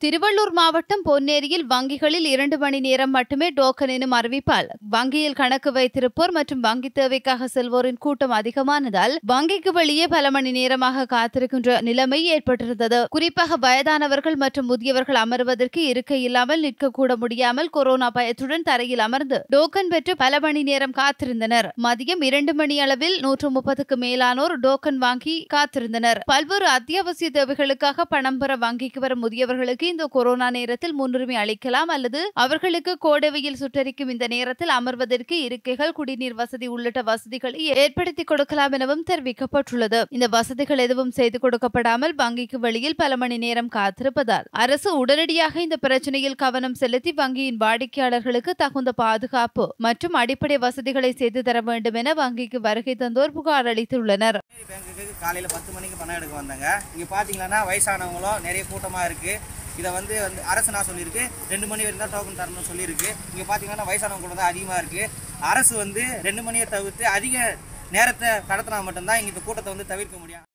திருவள்ளூர் மாவட்டம் பொன்னேரியில் வங்கிகளில் இரண்டு மணி நேரம் மட்டுமே டோக்கன் எனும் அறிவிப்பால் வங்கியில் கணக்கு வைத்திருப்போர் மற்றும் வங்கி தேவைக்காக செல்வோரின் கூட்டம் அதிகமானதால் வங்கிக்கு வெளியே பல மணி நேரமாக காத்திருக்கின்ற நிலைமை ஏற்பட்டிருந்தது குறிப்பாக வயதானவர்கள் மற்றும் முதியவர்கள் அமர்வதற்கு இருக்கை இல்லாமல் நிற்கக்கூட முடியாமல் கொரோனா பயத்துடன் தரையில் அமர்ந்து டோக்கன் பெற்று பல மணி நேரம் காத்திருந்தனர் மதியம் இரண்டு மணி அளவில் நூற்று முப்பதுக்கு மேலானோர் டோக்கன் வாங்கி காத்திருந்தனர் பல்வேறு அத்தியாவசிய தேவைகளுக்காக பணம் பெற வங்கிக்கு வரும் முதியவர்களுக்கு இந்த கொரோனா நேரத்தில் முன்னுரிமை அளிக்கலாம் அல்லது அவர்களுக்கு கோடவையில் சுட்டரிக்கும் இந்த நேரத்தில் அமர்வதற்கு இருக்கைகள் குடிநீர் வசதி உள்ளிட்ட வசதிகளை ஏற்படுத்தி கொடுக்கலாம் எனவும் தெரிவிக்கப்பட்டுள்ளது இந்த வசதிகள் எதுவும் செய்து கொடுக்கப்படாமல் வங்கிக்கு வெளியில் பல மணி நேரம் காத்திருப்பதால் அரசு உடனடியாக இந்த பிரச்சனையில் கவனம் செலுத்தி வங்கியின் வாடிக்கையாளர்களுக்கு தகுந்த பாதுகாப்பு மற்றும் அடிப்படை வசதிகளை செய்து தர வேண்டும் என வங்கிக்கு வருகை தந்தோர் புகார் அளித்துள்ளனர் பேங்குக்கு காலையில் பத்து மணிக்கு பணம் எடுக்க வந்தாங்க இங்கே பார்த்தீங்கன்னா வயசானவங்களும் நிறைய கூட்டமாக இருக்குது இதை வந்து வந்து அரசு நான் சொல்லியிருக்கு ரெண்டு மணி வரைக்கும் தான் டோக்கன் தரணும்னு சொல்லியிருக்கு இங்கே பார்த்தீங்கன்னா வயசானவங்க கூட தான் அதிகமாக இருக்குது அரசு வந்து ரெண்டு மணியை தவிர்த்து அதிக நேரத்தை கடத்தினா மட்டும்தான் இங்கே இந்த கூட்டத்தை வந்து தவிர்க்க முடியும்